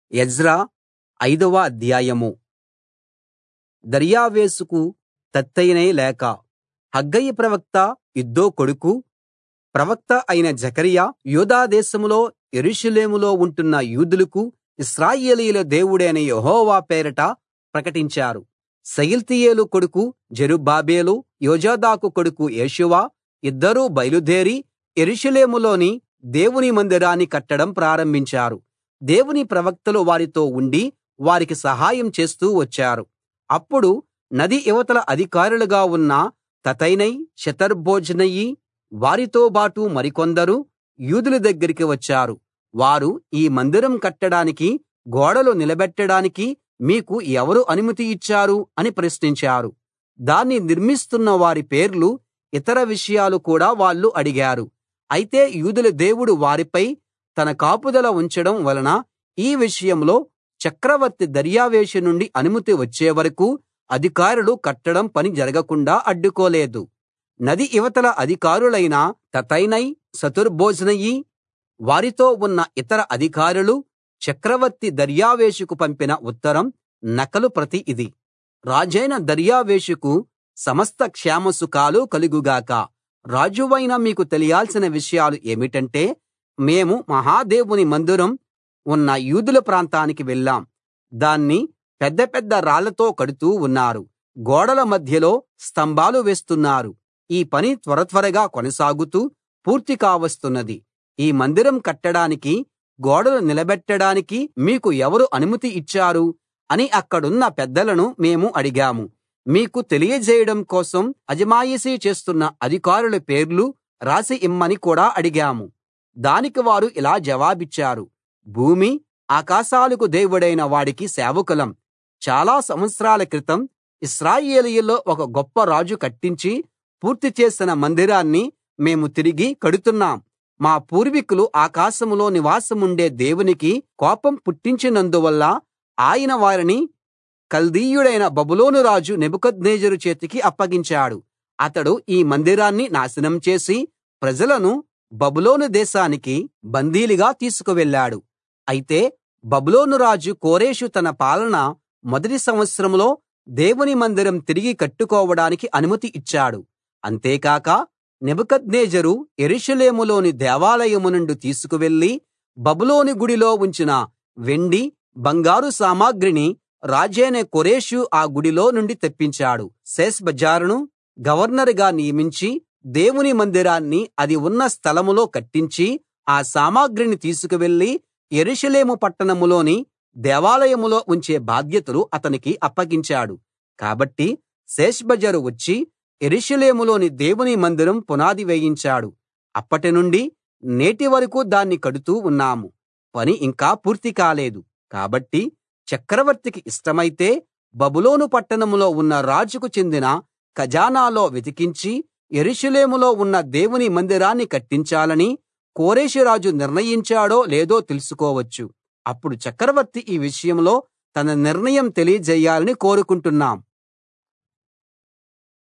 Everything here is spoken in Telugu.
ఎజ్రా ఐదవ అధ్యాయం దర్యావేషుకు తత్తెనై లేఖ హగ్గయి ప్రవక్త ఇద్దో కొడుకు ప్రవక్త అయిన జెకర్యా యూదా దేశంలో యెరూషలేములో ఉంటున్న యూదులకు ఇశ్రాయేలీయుల దేవుడైన యెహోవా పేరట ప్రకటించారు షయల్తీయేలు కొడుకు జెరుబ్బాబెలు యోజాదాకు కొడుకు యేషూవ ఇద్దరూ బయలుదేరి యెరూషలేములోని దేవుని మందిరాన్ని కట్టడం ప్రారంభించారు దేవుని ప్రవక్తలు వారితో ఉండి వారికి సహాయం చేస్తూ వచ్చారు అప్పుడు నది ఇవతల అధికారులుగా ఉన్న తత్తెనై షెతర్బోజ్నయి వారితోబాటు మరికొందరు యూదుల దగ్గరికి వచ్చారు వారు ఈ మందిరం కట్టడానికి గోడలు నిలబెట్టడానికి మీకు ఎవరు అనుమతి ఇచ్చారు అని ప్రశ్నించారు దాన్ని నిర్మిస్తున్న వారి పేర్లు ఇతర విషయాలు కూడా వాళ్ళు అడిగారు అయితే యూదుల దేవుడు వారిపై తన కాపుదల ఉంచడం వలన ఈ విషయంలో చక్రవర్తి దర్యావేషు నుండి అనుమతి వచ్చే వరకూ అధికారులు కట్టడం పని జరగకుండా అడ్డుకోలేదు నది ఇవతల అధికారులైన తత్తెనై షెతర్బోజ్నయి వారితో ఉన్న ఇతర అధికారులు చక్రవర్తి దర్యావేషుకు పంపిన ఉత్తరం నకలు ప్రతి ఇది రాజైన దర్యావేషుకు సమస్త క్షేమ సుఖాలు కలుగుగాక రాజువైన మీకు తెలియాల్సిన విషయాలు ఏమిటంటే మేము మహాదేవుని మందిరం ఉన్న యూదుల ప్రాంతానికి వెళ్ళాం దాన్ని పెద్ద పెద్ద రాళ్లతో కడుతూ ఉన్నారు గోడల మధ్యలో స్తంభాలు వేస్తున్నారు ఈ పని త్వరత్వరగా కొనసాగుతూ పూర్తి కావస్తున్నది ఈ మందిరం కట్టడానికి గోడలు నిలబెట్టడానికి మీకు ఎవరు అనుమతి ఇచ్చారు అని అక్కడున్న పెద్దలను మేము అడిగాము మీకు తెలియజేయడం కోసం అజమాయిషీ చేస్తున్న అధికారుల పేర్లు రాసి ఇమ్మని కూడా అడిగాము దానికి వారు ఇలా జవాబిచ్చారు భూమి ఆకాశాలకు దేవుడైన వాడికి సేవకులం చాలా సంవత్సరాల క్రితం ఇశ్రాయేలీయుల్లో ఒక గొప్ప రాజు కట్టించి పూర్తి చేసిన మందిరాన్ని మేము తిరిగి కడుతున్నాం మా పూర్వీకులు ఆకాశంలో నివాసముండే దేవునికి కోపం పుట్టించినందువల్ల ఆయన వారిని కల్దీయుడైన బబులోను రాజు నెబుకద్నెజరు చేతికి అప్పగించాడు అతడు ఈ మందిరాన్ని నాశనం చేసి ప్రజలను బబులోను దేశానికి బందీలుగా తీసుకువెళ్ళాడు అయితే బబులోను రాజు కోరెషు తన పాలన మొదటి సంవత్సరంలో దేవుని మందిరం తిరిగి కట్టుకోవడానికి అనుమతి ఇచ్చాడు అంతేకాక నెబుకద్నెజరు యెరూషలేములోని దేవాలయం నుండి తీసుకువెళ్లి బబులోను గుడిలో ఉంచిన వెండి బంగారు సామగ్రిని రాజైన కోరెషు ఆ గుడిలో నుండి తెప్పించాడు షేష్బజ్జరును గవర్నరుగా నియమించి దేవుని మందిరాన్ని అది ఉన్న స్థలంలో కట్టించి ఆ సామగ్రిని తీసుకువెళ్లి యెరూషలేము పట్టణంలోని దేవాలయంలో ఉంచే బాధ్యతలు అతనికి అప్పగించాడు కాబట్టి షేష్బజ్జరు వచ్చి యెరూషలేములోని దేవుని మందిరం పునాది వేయించాడు అప్పటినుండి నేటి వరకూ దాన్ని కడుతూ ఉన్నాము పని ఇంకా పూర్తి కాలేదు కాబట్టి చక్రవర్తికి ఇష్టమైతే బబులోను పట్టణంలో ఉన్న రాజుకు చెందిన ఖజానాలో వెతికించి యెరూషలేములో ఉన్న దేవుని మందిరాన్ని కట్టించాలని కోరెషు రాజు నిర్ణయించాడో లేదో తెలుసుకోవచ్చు అప్పుడు చక్రవర్తి ఈ విషయంలో తన నిర్ణయం తెలియజేయాలని కోరుకుంటున్నాం